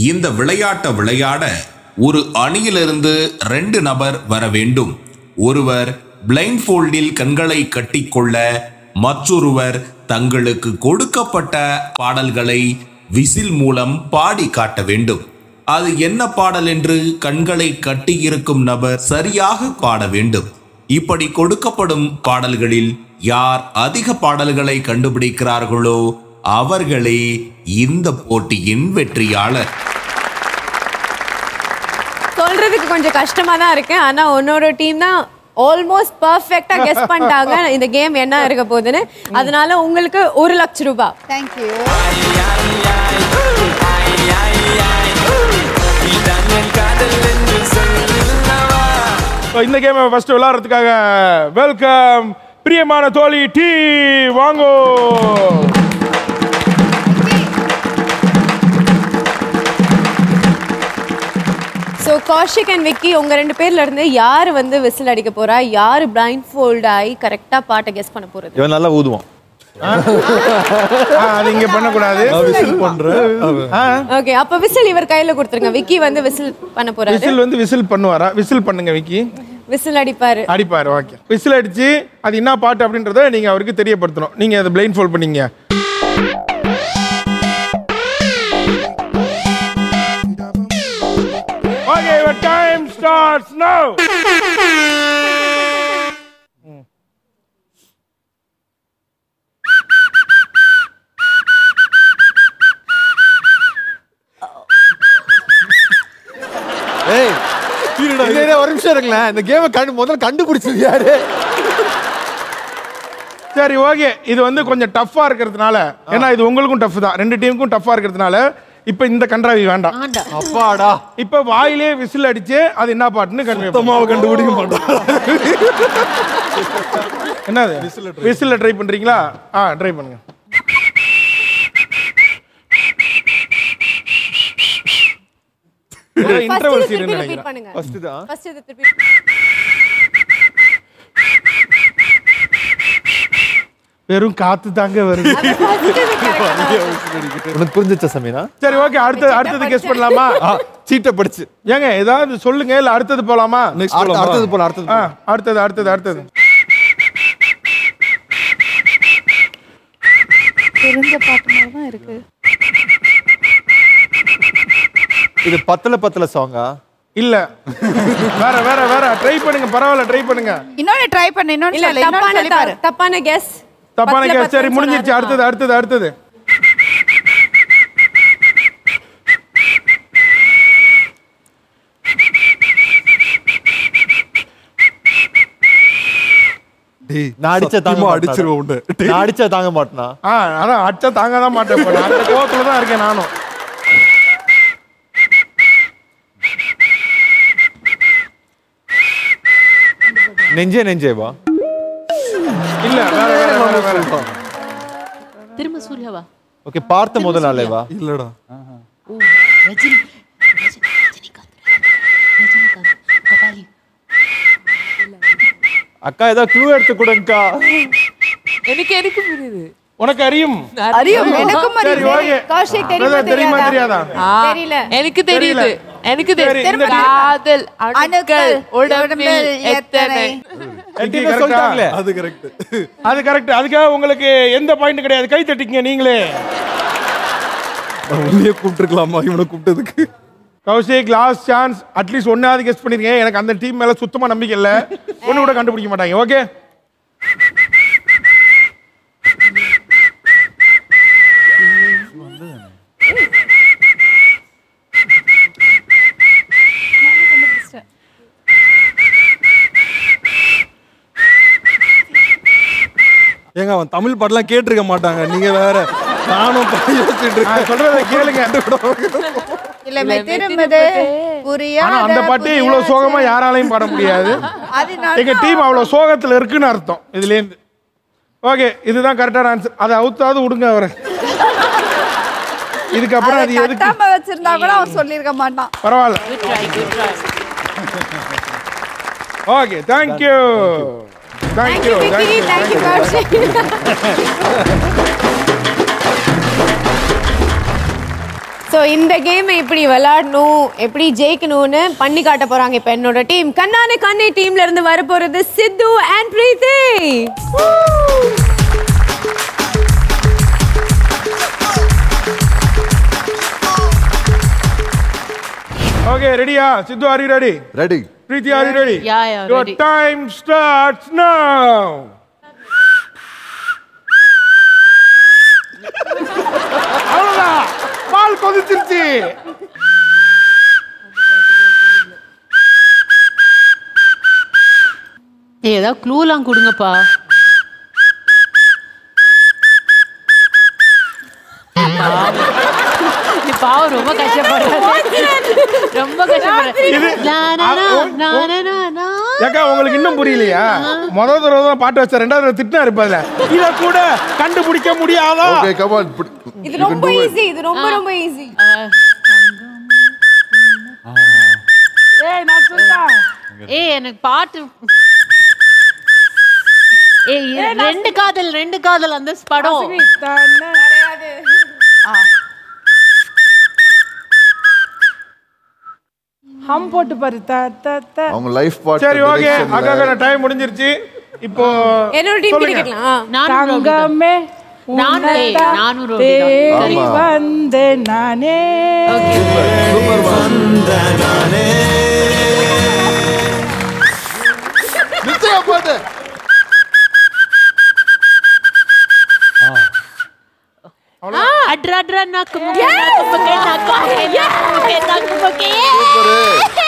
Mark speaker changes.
Speaker 1: இந்த விளையாட்டை விளையாட ஒரு அணியிலிருந்து ரெண்டு நபர் வர வேண்டும் ஒருவர் பிளைண்ட் ஃபோல்டில் கண்களை கட்டிக்கொள்ள மற்றொருவர் தங்களுக்கு கொடுக்கப்பட்ட பாடல்களை விசில் மூலம் பாடி காட்ட வேண்டும் அது என்ன பாடல் என்று கண்களை கட்டியிருக்கும் நபர் சரியாக பாட வேண்டும் இப்படி கொடுக்கப்படும் பாடல்களில் யார் அதிக பாடல்களை கண்டுபிடிக்கிறார்களோ அவர்களே இந்த போட்டியின் வெற்றியாளர்
Speaker 2: சொல்றதுக்கு கொஞ்சம் கஷ்டமா தான் இருக்கு ஆனா உன்னோட டீம் தான் ஆல்மோஸ்ட் பர்ஃபெக்டா கெஸ் பண்ணிட்டாங்க இந்த கேம் என்ன இருக்க போகுதுன்னு அதனால உங்களுக்கு ஒரு லட்சம் ரூபாய்
Speaker 3: தேங்க்யூ
Speaker 4: So, இந்த கேமை ஃபர்ஸ்ட் விளையாடுறதுக்காக வெல்கம் பிரியமான தோழி டீ வாங்கோ
Speaker 2: ஸோ கௌஷிக் அண்ட் விக்கி உங்க ரெண்டு பேர்ல இருந்து யார் வந்து விசில் அடிக்க போறா யார் பிளைண்ட் ஃபோல்ட் ஆகி கரெக்டா பாட்டை கெஸ் பண்ண போறது
Speaker 5: இவன் நல்லா ஊதுவான்
Speaker 4: ஆ, அது இங்க பண்ணக்கூடாது ஆ,
Speaker 2: ஓகே அப்ப விசில் இவர் கையில கொடுத்துருங்க விக்கி வந்து விசில் பண்ண போறாரு
Speaker 4: விசில் வந்து விசில் பண்ணுவாரா விசில் பண்ணுங்க விக்கி
Speaker 2: விசில் அடிப்பாரு
Speaker 4: அடிப்பாரு ஓகே விசில் அடிச்சு அது என்ன பாட்டு அப்படின்றத நீங்க அவருக்கு தெரியப்படுத்தணும் நீங்க அதை பிளைண்ட் ஃபோல்ட் பண்ணீங்க okay your time starts now
Speaker 5: ஏய் இல்ல, இல்ல, ஒரு நிமிஷம் இருங்களேன் இந்த கேமை கண்டு முதல்ல கண்டுபிடிச்சது யாரு
Speaker 4: சரி ஓகே இது வந்து கொஞ்சம் டஃப்பா இருக்கிறதுனால ஏன்னா இது உங்களுக்கும் டஃப் தான் ரெண்டு டீமுக்கும் டஃப்பா இருக்கிறதுனால இப்போ இந்த கன்றாவி வேண்டாம்
Speaker 5: அப்பாடா
Speaker 4: இப்போ வாயிலே விசில் அடிச்சு அது என்ன பாட்டுன்னு கண்டுபிடிப்போம்
Speaker 5: கண்டுபிடிக்க மாட்டான்
Speaker 4: என்னது விசில் ட்ரை பண்றீங்களா ஆ ட்ரை பண்ணுங்க இன்டர்வல் சீன்
Speaker 2: ரிப்பீட்
Speaker 4: நினைக்கிறேன்
Speaker 2: பண்ணுங்க
Speaker 5: ஃபர்ஸ்ட் தான்
Speaker 2: ஃபர்ஸ்ட் இது திருப்பி
Speaker 4: வெறும் காத்து தாங்க வருது
Speaker 2: அது first இது correct தான்.
Speaker 5: உனக்கு புரிஞ்சிச்ச சமீனா
Speaker 4: சரி ஓகே அடுத்தது அடுத்தது கெஸ் பண்ணலாமா
Speaker 5: சீட்டை படிச்சு
Speaker 4: ஏங்க ஏதாவது சொல்லுங்க இல்ல அடுத்தது போலாமா
Speaker 5: அடுத்த- அடுத்தது போல அடுத்தது
Speaker 4: ஆ,
Speaker 5: போலாம்.
Speaker 4: அடுத்தது அடுத்தது அடுத்தது
Speaker 3: தெரிஞ்ச பாட்டு மாதிரி தான் இருக்கு
Speaker 5: இது பத்தல பத்தல சாங்கா
Speaker 4: இல்ல வேற வேற வேற ட்ரை பண்ணுங்க பரவாயில்ல ட்ரை பண்ணுங்க
Speaker 3: இன்னொன்னு ட்ரை பண்ணு இன்னொன்னு
Speaker 2: இல்ல
Speaker 3: சொல்லு இன்னொன்னு
Speaker 2: தப்பான
Speaker 3: சொல்லி பாரு
Speaker 2: த- தப்பான கெஸ்
Speaker 4: தப்பான கேஸ் சரி முடிஞ்சிருச்சு அடுத்தது அடுத்தது அடுத்தது
Speaker 5: நான் அடிச்ச தாங்க அடிச்சிருவோம் உண்டு நான் அடிச்சா தாங்க மாட்டேனா
Speaker 4: ஆ அதான் அச்சா தாங்க தான் மாட்டேன் இப்ப. நான் அந்த கோவத்துல தான் இருக்கேன் நானும்
Speaker 5: நெஞ்சே நெஞ்சே வா
Speaker 4: இல்ல வேற வேற வேற வேற
Speaker 6: திரும்ப சூர்யாவா
Speaker 5: ஓகே பார்த்த முதல் நாளே வா
Speaker 7: இல்லடா
Speaker 6: ஓ ரஜினி ரஜினி ரஜினிகாந்த் ரஜினிகாந்த் கபாலி
Speaker 5: அக்கா ஏதாவது க்ளூ எடுத்து கொடுங்கக்கா
Speaker 6: எனக்கு எனக்கு புரியுது
Speaker 4: உனக்கு அறியும்
Speaker 3: அறியும் எனக்கும்
Speaker 4: சரி
Speaker 3: அறியும்
Speaker 4: ஓகே
Speaker 2: கௌஷிக் தெரியுமா
Speaker 4: பிரதர், தெரியுமா தெரியாதா
Speaker 2: தெரியல
Speaker 6: எனக்கு தெரியுது எனக்கு
Speaker 4: சரி,
Speaker 6: தெரியுது
Speaker 4: இந்த
Speaker 6: காதல் அணுக்கள்
Speaker 3: அணுக்கள்
Speaker 6: உடம்பில் எத்தனை
Speaker 4: எட்டி
Speaker 5: கரெக்டா
Speaker 4: correct ஆ?
Speaker 5: சொல்லிட்டாங்களே
Speaker 7: அது கரெக்ட்
Speaker 4: அது கரெக்ட் அதுக்காக உங்களுக்கு எந்த பாயிண்ட் கிடையாது கை தட்டிக்கங்க நீங்களே
Speaker 7: உன்னையே கூப்பிட்டுருக்கலாமா இவனை கூப்பிட்டதுக்கு
Speaker 4: கௌஷிக் லாஸ்ட் சான்ஸ் அட்லீஸ்ட் ஒன்னாவது கெஸ் பண்ணிருக்கேன் எனக்கு அந்த டீம் மேல சுத்தமா நம்பிக்கை இல்ல ஒண்ணு கூட கண்டுபிடிக்க மாட்டாங்க ஓகே
Speaker 7: ஏங்க அவன் தமிழ் பாட்டெல்லாம் கேட்டிருக்க மாட்டாங்க நீங்க வேற நானும் பாதி யோசிச்சுட்டு இருக்கேன்.
Speaker 4: நான் சொல்றத கேளுங்க
Speaker 3: இல்ல திரும்பது
Speaker 4: ஆனா
Speaker 3: புரியாத
Speaker 4: அந்த பாட்டு இவ்வளவு சோகமா யாராலையும் பாட முடியாது
Speaker 3: அது
Speaker 4: எங்க டீம் அவ்வளவு சோகத்துல இருக்குன்னு அர்த்தம் இதுல இருந்து ஓகே இதுதான் கரெக்டான ஆன்சர் அதை அவுத்தாவது விடுங்க அவரை இதுக்கப்புறம் அது எதுக்கு
Speaker 3: கட்டாம வச்சிருந்தா கூட அவன் சொல்லியிருக்க மாட்டான்
Speaker 4: பரவாயில்ல
Speaker 6: good try good try
Speaker 4: okay thank you thank you
Speaker 2: Vicky thank you Kaushik so இந்த கேம் எப்படி விளையாடணும் எப்படி ஜெயிக்கணும்னு பண்ணி காட்ட போறாங்க இப்ப என்னோட டீம் கண்ணானே கண்ணே டீம்ல இருந்து வர போறது சித்து அண்ட் பிரீத்தி
Speaker 4: ஓகே ரெடியா Sidhu are you ready
Speaker 5: ready
Speaker 4: Preethi are you ready
Speaker 6: Yeah, yeah,
Speaker 4: your
Speaker 6: ready.
Speaker 4: Time starts now அவ்வளவுதான் பால் கொதிச்சிருச்சு
Speaker 6: ஏய் ஏதாவது க்ளூலாம் கொடுங்கப்பா நீ பாவம் ரொம்ப கஷ்டப்படுறாரு ரொம்ப கஷ்டப்படுறாரு நா, நா, நா, நா, நா, நா, நா.
Speaker 4: ஏக்கா உங்களுக்கு இன்னும் புரியலையா முதல் தடவை தான் பாட்டு வச்சா ரெண்டாவது தடவை திட்டினா இருப்பதுல இத கூட கண்டுபிடிக்க முடியாதா
Speaker 5: ஓகே கம் ஆன்
Speaker 2: இது ரொம்ப ஈஸி இது ரொம்ப ரொம்ப ஈஸி
Speaker 3: ஏய் நான் சொல்றேன்
Speaker 6: ஏய் எனக்கு பாட்டு ஏய் இது ரெண்டு காதல் ரெண்டு காதல் அந்த படம்
Speaker 3: ஹம் போட்டு பாரு த த த
Speaker 5: அவங்க லைஃப் பார்ட்
Speaker 4: சரி ஓகே அக்கா டைம் முடிஞ்சிருச்சு இப்போ
Speaker 2: என்னோட டீம்
Speaker 4: சொல்லுங்க.
Speaker 2: கேட்கலாம்
Speaker 6: நானும் ரோகிதா.
Speaker 3: தங்கமே
Speaker 6: நான் ஏய்,
Speaker 3: உன்னதான்
Speaker 6: நானும் ரோகிதா.
Speaker 3: தேடி
Speaker 5: ஆமா.
Speaker 3: வந்தேன் நானே
Speaker 5: நிச்சயா பாட்டு
Speaker 6: அட்ரா அட்ரா நாக்கு முகே நாக்கு முகே நாக்கு முகே நாக்கு முகே நாக்கு முகே
Speaker 5: சூப்பர்